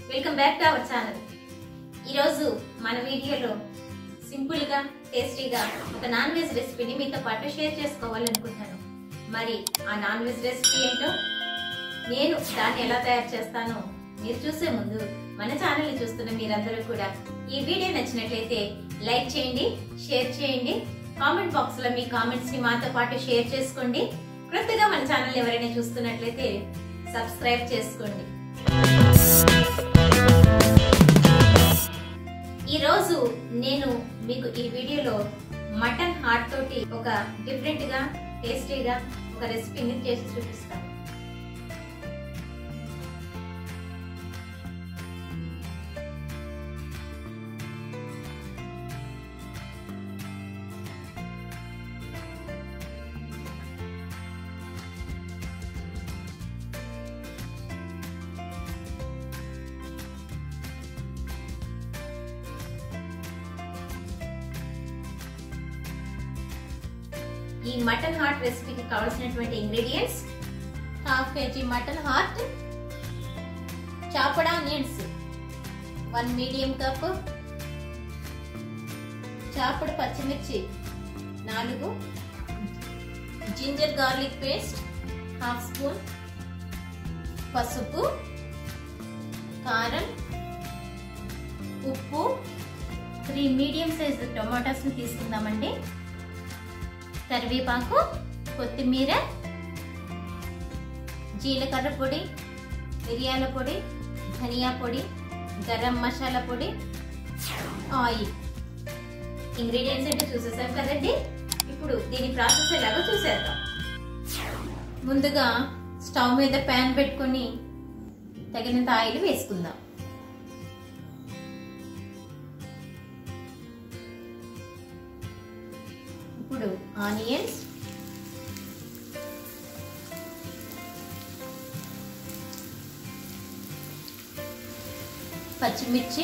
welcome back to our channel ఈరోజు మన వీడియోలో సింపుల్ గా టేస్టీగా ఒక నాన్ వెజ్ రెసిపీని మీతో పాటు షేర్ చేసుకోవాలనుకుంటున్నాను మరి ఆ నాన్ వెజ్ రెసిపీ ఏంటో నేను దాన్ని ఎలా తయారు చేస్తానో మీరు చూసే ముందు మన ఛానల్ ని చూస్తున్న మీరందరూ కూడా ఈ వీడియో నచ్చినట్లయితే లైక్ చేయండి షేర్ చేయండి కామెంట్ బాక్స్ లో మీ కామెంట్స్ ని మాతో పాటు షేర్ చేసుకోండి కొత్తగా మన ఛానల్ ఎవరైనా చూస్తున్నట్లయితే సబ్స్క్రైబ్ చేసుకోండి ఈ రోజు నేను మీకు ఈ వీడియోలో మటన్ హార్ట్ తోటి ఒక డిఫరెంట్ గా టేస్టీగా ఒక రెసిపీని చేసి చూపిస్తాను ఈ మటన్ హార్ట్ రెసిపీకి కావాల్సినటువంటి ingredients half KG mutton heart chopped onions one medium cup chopped పచ్చిమిర్చి నాలుగు ginger garlic paste half spoon పసుపు కారం ఉప్పు త్రీ మీడియం సైజ్ టొమాటోస్ని తీసుకుందామండి కరివేపాకు కొత్తిమీర జీలకర్ర పొడి మిరియాల పొడి ధనియా పొడి గరం మసాలా పొడి ఆయిల్ ఇంగ్రీడియంట్స్ అంటే చూసేసాం కదండి ఇప్పుడు దీని ప్రాసెస్ ఎలాగో చూసేద్దాం ముందుగా స్టవ్ మీద ప్యాన్ పెట్టుకొని తగినంత ఆయిల్ వేసుకుందాం ఇప్పుడు ఆనియన్స్ పచ్చిమిర్చి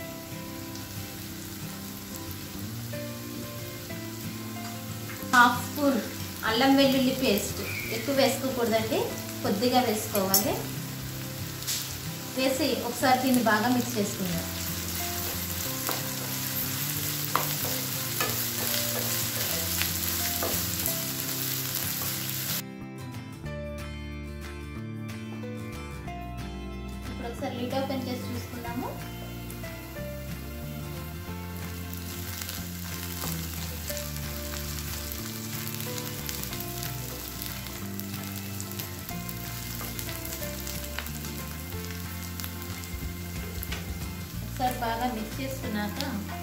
హాఫ్ స్పూన్ అల్లం వెల్లుల్లి పేస్ట్ ఎక్కువ వేసుకోకూడదండి కొద్దిగా వేసుకోవాలి వేసి ఒకసారి దీన్ని బాగా మిక్స్ చేసుకుందాం ఇప్పుడు ఒకసారి లిడ్ ఓపెన్ చేసి చూసుకుందాము ఒకసారి బాగా మిక్స్ చేసుకున్నాక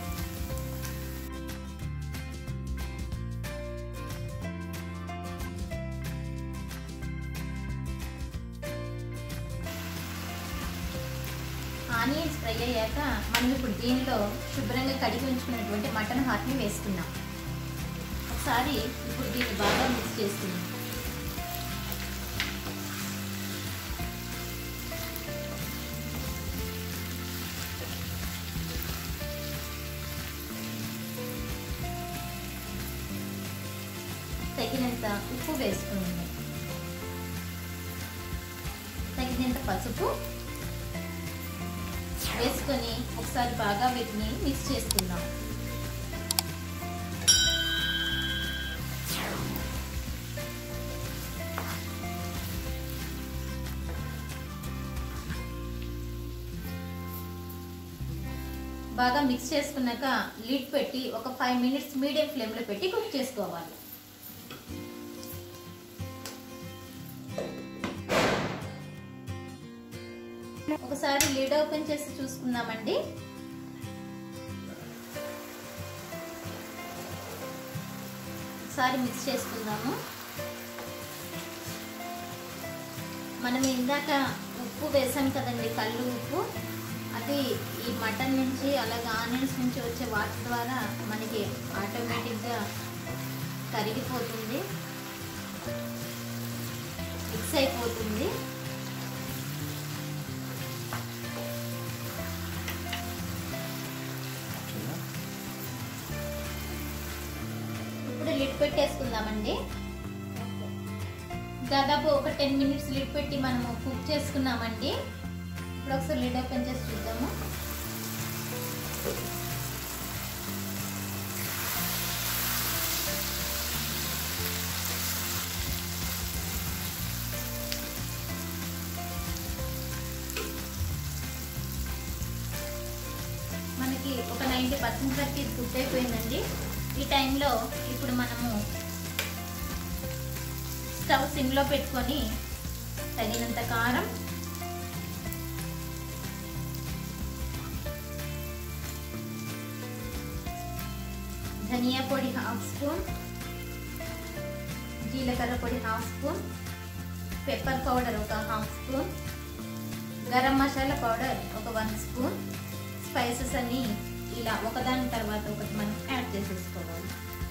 ఆనియన్స్ ఫ్రై అయ్యాక మనం ఇప్పుడు దీనిలో శుభ్రంగా కడిగి ఉంచుకున్నటువంటి మటన్ హార్ట్ని వేసుకున్నాం ఒకసారి ఇప్పుడు దీన్ని బాగా మిక్స్ చేసుకున్నాం తగినంత ఉప్పు వేసుకున్నాం తగినంత పసుపు వేసుకొని ఒకసారి బాగా వీటిని మిక్స్ చేసుకుందాం బాగా మిక్స్ చేసుకున్నాక లిడ్ పెట్టి ఒక ఫైవ్ మినిట్స్ మీడియం ఫ్లేమ్లో పెట్టి కుక్ చేసుకోవాలి ఒకసారి లిడ్ ఓపెన్ చేసి చూసుకుందామండి ఒకసారి మిక్స్ చేసుకుందాము మనం ఇందాక ఉప్పు వేసాం కదండి కళ్ళు ఉప్పు అది ఈ మటన్ నుంచి అలాగే ఆనియన్స్ నుంచి వచ్చే వాటర్ ద్వారా మనకి ఆటోమేటిక్గా కరిగిపోతుంది మిక్స్ అయిపోతుంది ఇప్పుడు లిడ్ పెట్టేసుకుందామండి దాదాపు ఒక టెన్ మినిట్స్ లిడ్ పెట్టి మనము కుక్ చేసుకున్నామండి ఇప్పుడు ఒకసారి లిడ్ ఓపెన్ చేసి చూద్దాము మనకి ఒక నైంటీ పర్సెంట్ వరకు ఇది కుక్ అయిపోయిందండి ఈ టైంలో ఇప్పుడు మనము స్టవ్ సిమ్లో పెట్టుకొని తగినంత కారం ధనియా పొడి హాఫ్ స్పూన్ జీలకర్ర పొడి హాఫ్ స్పూన్ పెప్పర్ పౌడర్ ఒక half spoon garam masala powder ఒక వన్ స్పూన్ స్పైసెస్ అన్ని ఇలా ఒకదాని తర్వాత ఒకటి మనం యాడ్ చేసేసుకోవాలి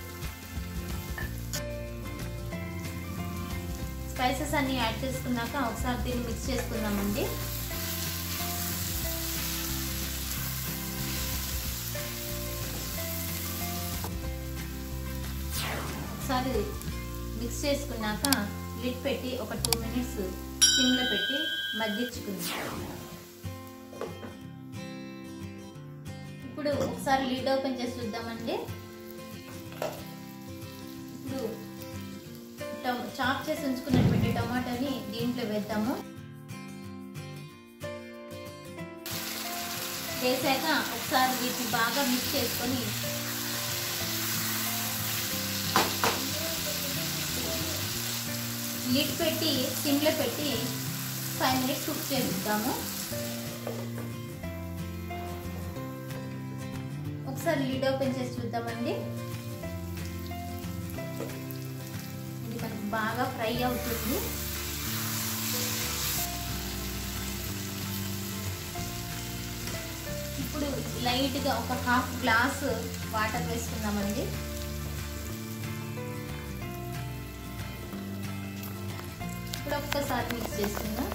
స్పైసెస్ అన్ని యాడ్ చేసుకున్నాక ఒకసారి దీన్ని మిక్స్ చేసుకుందామండి ఒకసారి మిక్స్ చేసుకున్నాక లిడ్ పెట్టి ఒక టూ మినిట్స్ సిమ్లో పెట్టి మగ్గించుకుందాం ఇప్పుడు ఒకసారి లిడ్ ఓపెన్ చేసి చూద్దామండి ఇప్పుడు చాప్ చేసి ఉంచుకున్నటువంటి టమాటాని దీంట్లో వేద్దాము వేసాక ఒకసారి వీటిని బాగా మిక్స్ చేసుకొని లిడ్ పెట్టి సిమ్లో పెట్టి ఫైవ్ మినిట్స్ కుక్ చేద్దాము ఒకసారి లిడ్ ఓపెన్ చేసి చూద్దామండి ఇది మనకు బాగా ఫ్రై అవుతుంది ఇప్పుడు లైట్గా ఒక హాఫ్ గ్లాస్ వాటర్ వేసుకుందామండి ఇప్పుడు ఒక్కసారి మిక్స్ చేసుకుందాం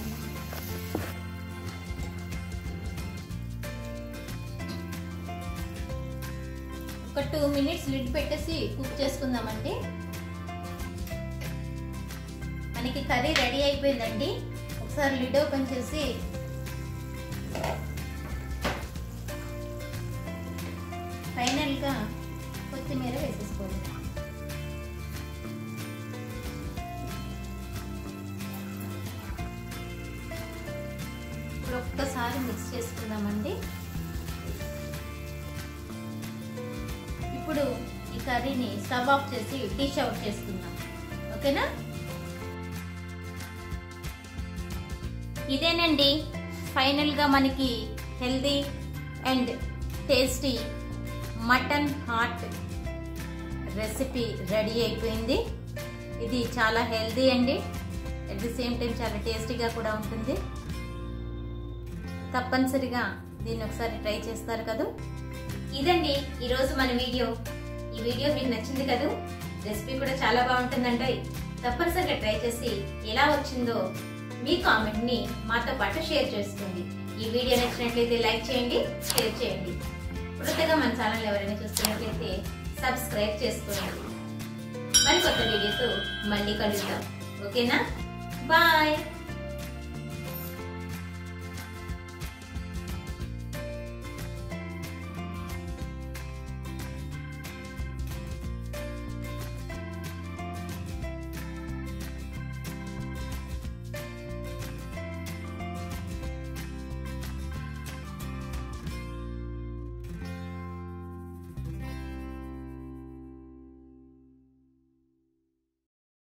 ఒక టూ మినిట్స్ లిడ్ పెట్టేసి కుక్ చేసుకుందామండి మనకి కర్రీ రెడీ అయిపోయిందండి ఒకసారి లిడ్ ఓపెన్ చేసి ఫైనల్గా కొత్తిమీర వేసేసుకోవాలి ఇప్పుడు ఒక్కసారి మిక్స్ చేసుకుందామండి ఇప్పుడు ఈ కర్రీని స్టవ్ ఆఫ్ చేసి డిష్ అవుట్ చేసుకుందాం ఓకేనా ఇదేనండి ఫైనల్గా మనకి healthy and tasty mutton heart recipe ready అయిపోయింది ఇది చాలా హెల్దీ అండి అట్ ది సేమ్ టైం చాలా టేస్టీగా కూడా ఉంటుంది తప్పనిసరిగా దీన్ని ఒకసారి ట్రై చేస్తారు కదా ఇదండి ఈరోజు మన వీడియో ఈ వీడియో మీకు నచ్చింది కదా రెసిపీ కూడా చాలా బాగుంటుందండి తప్పనిసరిగా ట్రై చేసి ఎలా వచ్చిందో మీ కామెంట్ ని మాతో పాటు షేర్ చేసుకోండి ఈ వీడియో నచ్చినట్లయితే లైక్ చేయండి షేర్ చేయండి కొత్తగా మన ఛానల్ ఎవరైనా చూస్తున్నట్లయితే సబ్స్క్రైబ్ చేసుకోండి మరి కొత్త వీడియోతో మళ్ళీ కలుద్దాం ఓకేనా బాయ్